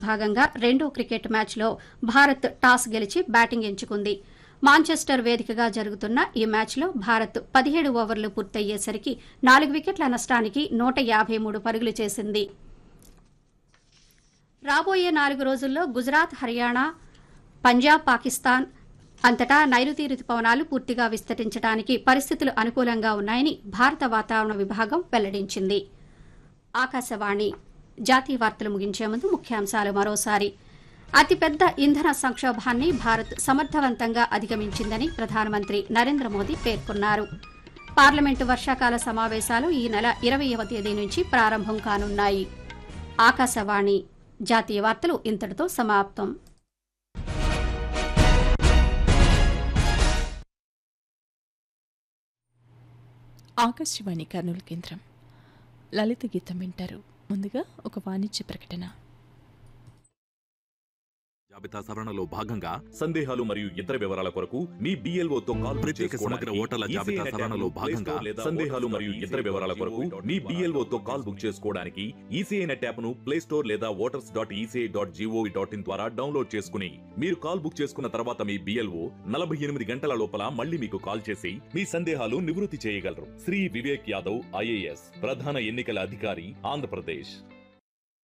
భాగంగా రెండో క్రికెట్ మ్యాచ్లో భారత్ టాస్ గెలిచి బ్యాటింగ్ ఎంచుకుంది మాంచెస్టర్ వేదికగా జరుగుతున్న ఈ మ్యాచ్లో భారత్ పదిహేడు ఓవర్లు పూర్తయ్యేసరికి నాలుగు వికెట్ల నష్టానికి నూట యాభై మూడు పరుగులు చేసింది రాబోయే నాలుగు రోజుల్లో గుజరాత్ హర్యానా పంజాబ్ పాకిస్తాన్ అంతటా నైరుతి రుతుపవనాలు పూర్తిగా విస్తరించడానికి పరిస్థితులు అనుకూలంగా ఉన్నాయని భారత వాతావరణ విభాగం వెల్లడించింది ఆకాశవాణి జాతీయ వార్తలు ముగించే ముందు ముఖ్యాంశాలు మరోసారి అతిపెద్ద ఇంధన సంక్షోభాన్ని భారత్ సమర్థవంతంగా అధిగమించిందని ప్రధానమంత్రి నరేంద్ర మోదీ పేర్కొన్నారు పార్లమెంటు వర్షాకాల సమావేశాలు ఈ నెల ఇరవయవ తేదీ నుంచి ప్రారంభం కానున్నాయి ఆకాశవాణి జాతీయ వార్తలు ఇంతటితో సమాప్తం ఆకాశవాణి కర్నూలు కేంద్రం లలిత గీతం వింటారు ముందుగా ఒక వాణిజ్య ప్రకటన జాబితా సవరణలో భాగంగా సందేహాలు మరియు ఇతర వివరాల కొరకు మీ BLO తో కాల్ ప్రత్యేక సమగ్ర ఓటర్ల జాబితా సవరణలో భాగంగా సందేహాలు మరియు ఇతర వివరాల కొరకు మీ BLO తో కాల్ బుక్ చేసుకోవడానికి ఈసీఐ నెట్ యాప్ ను ప్లే స్టోర్ లేదా voters dot ECI dot gov dot in ద్వారా డౌన్లోడ్ చేసుకుని మీరు కాల్ బుక్ చేసుకున్న తర్వాత మీ బిఎల్ఓ నలభై ఎనిమిది గంటల లోపల మళ్ళీ మీకు కాల్ చేసి మీ సందేహాలు నివృత్తి చేయగలరు శ్రీ వివేక్ యాదవ్ ఐఏఎస్ ప్రధాన ఎన్నికల అధికారి ఆంధ్రప్రదేశ్